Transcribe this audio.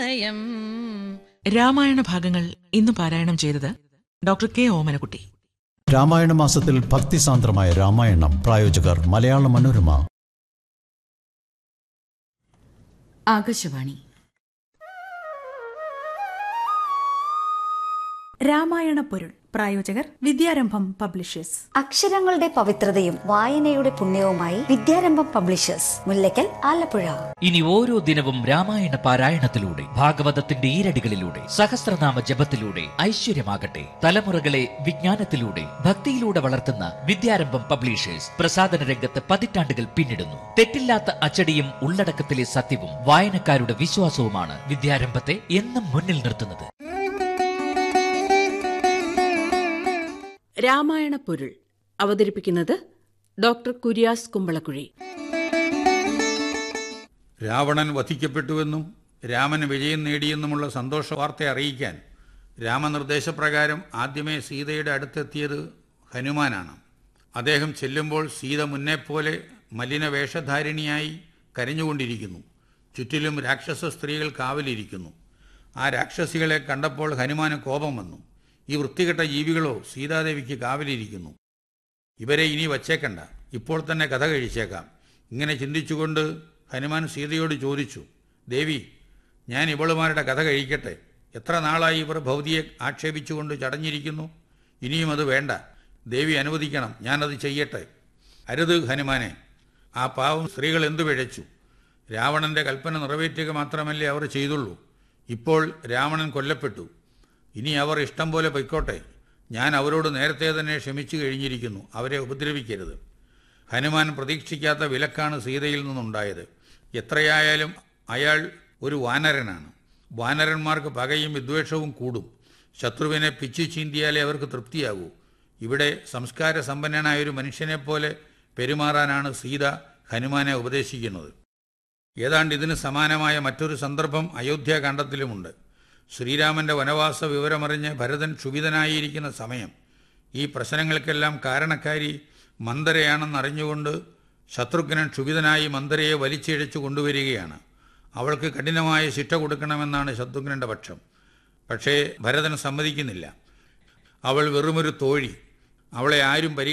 നയം രാമായണ ഭാഗങ്ങൾ ഇന്ന് പാരായണം ചെയ്തത് ഡോക്ടർ കെ ഓമനക്കുട്ടി രാമായണ മാസത്തിൽ ഭക്തിസാന്ദ്രമായ രാമായണം പ്രായോജകർ മലയാള മനോരമ ആകാശവാണി രാമായണ പൊരുൾ പ്രായോജകർ വിദ്യാരംഭം പബ്ലിഷേഴ്സ് അക്ഷരങ്ങളുടെ പവിത്രതയും വായനയുടെ പുണ്യവുമായി വിദ്യാരംഭം പബ്ലിഷേഴ്സ് മുല്ലയ്ക്കൽ ആലപ്പുഴ ഇനി ഓരോ ദിനവും രാമായണ പാരായണത്തിലൂടെ ഭാഗവതത്തിന്റെ ഈരടികളിലൂടെ സഹസ്രനാമ ജപത്തിലൂടെ ഐശ്വര്യമാകട്ടെ തലമുറകളെ വിജ്ഞാനത്തിലൂടെ ഭക്തിയിലൂടെ വളർത്തുന്ന വിദ്യാരംഭം പബ്ലിഷേഴ്സ് പ്രസാദന രംഗത്ത് പതിറ്റാണ്ടുകൾ പിന്നിടുന്നു തെറ്റില്ലാത്ത അച്ചടിയും ഉള്ളടക്കത്തിലെ സത്യവും വായനക്കാരുടെ വിശ്വാസവുമാണ് വിദ്യാരംഭത്തെ എന്നും മുന്നിൽ നിർത്തുന്നത് രാമായണ പൊരുൾ അവതരിപ്പിക്കുന്നത് ഡോക്ടർ കുര്യാസ് കുമ്പളക്കുഴി രാവണൻ വധിക്കപ്പെട്ടുവെന്നും രാമൻ വിജയം നേടിയെന്നുമുള്ള സന്തോഷ വാർത്ത അറിയിക്കാൻ രാമനിർദ്ദേശപ്രകാരം ആദ്യമേ സീതയുടെ അടുത്തെത്തിയത് ഹനുമാനാണ് അദ്ദേഹം ചെല്ലുമ്പോൾ സീത മുന്നെപ്പോലെ മലിന വേഷധാരിണിയായി കരഞ്ഞുകൊണ്ടിരിക്കുന്നു ചുറ്റിലും രാക്ഷസ സ്ത്രീകൾ കാവലിരിക്കുന്നു ആ രാക്ഷസികളെ കണ്ടപ്പോൾ ഹനുമാന് കോപം വന്നു ഈ വൃത്തികെട്ട ജീവികളോ സീതാദേവിക്ക് കാവലിരിക്കുന്നു ഇവരെ ഇനി വച്ചേക്കണ്ട ഇപ്പോൾ തന്നെ കഥ കഴിച്ചേക്കാം ഇങ്ങനെ ചിന്തിച്ചുകൊണ്ട് ഹനുമാൻ സീതയോട് ചോദിച്ചു ദേവി ഞാൻ ഇവളുമാരുടെ കഥ കഴിക്കട്ടെ എത്ര നാളായി ഇവർ ഭൗതിയെ ആക്ഷേപിച്ചുകൊണ്ട് ചടഞ്ഞിരിക്കുന്നു ഇനിയും അത് വേണ്ട ദേവി അനുവദിക്കണം ഞാനത് ചെയ്യട്ടെ അരുത് ഹനുമാനെ ആ പാവം സ്ത്രീകൾ എന്തു പിഴച്ചു രാവണന്റെ കൽപ്പന നിറവേറ്റുക മാത്രമല്ലേ അവർ ചെയ്തുള്ളൂ ഇപ്പോൾ രാവണൻ കൊല്ലപ്പെട്ടു ഇനി അവർ ഇഷ്ടം പോലെ പൊയ്ക്കോട്ടെ ഞാൻ അവരോട് നേരത്തെ തന്നെ ക്ഷമിച്ചു കഴിഞ്ഞിരിക്കുന്നു അവരെ ഉപദ്രവിക്കരുത് ഹനുമാൻ പ്രതീക്ഷിക്കാത്ത വിലക്കാണ് സീതയിൽ നിന്നുണ്ടായത് എത്രയായാലും അയാൾ ഒരു വാനരനാണ് വാനരന്മാർക്ക് പകയും വിദ്വേഷവും കൂടും ശത്രുവിനെ പിച്ചു ചീന്തിയാലേ അവർക്ക് തൃപ്തിയാകൂ ഇവിടെ സംസ്കാര സമ്പന്നനായ ഒരു മനുഷ്യനെപ്പോലെ പെരുമാറാനാണ് സീത ഹനുമാനെ ഉപദേശിക്കുന്നത് ഏതാണ്ട് ഇതിന് സമാനമായ മറ്റൊരു സന്ദർഭം അയോധ്യാകാന്ഡത്തിലുമുണ്ട് ശ്രീരാമന്റെ വനവാസ വിവരമറിഞ്ഞ് ഭരതൻ ക്ഷുഭിതനായിരിക്കുന്ന സമയം ഈ പ്രശ്നങ്ങൾക്കെല്ലാം കാരണക്കാരി മന്ദരയാണെന്നറിഞ്ഞുകൊണ്ട് ശത്രുഘ്നൻ ക്ഷുഭിതനായി മന്ദരയെ വലിച്ചിഴച്ചു കൊണ്ടുവരികയാണ് അവൾക്ക് കഠിനമായ ശിക്ഷ കൊടുക്കണമെന്നാണ് ശത്രുഘ്നന്റെ പക്ഷം പക്ഷേ ഭരതൻ സമ്മതിക്കുന്നില്ല അവൾ വെറുമൊരു തോഴി അവളെ ആരും പരി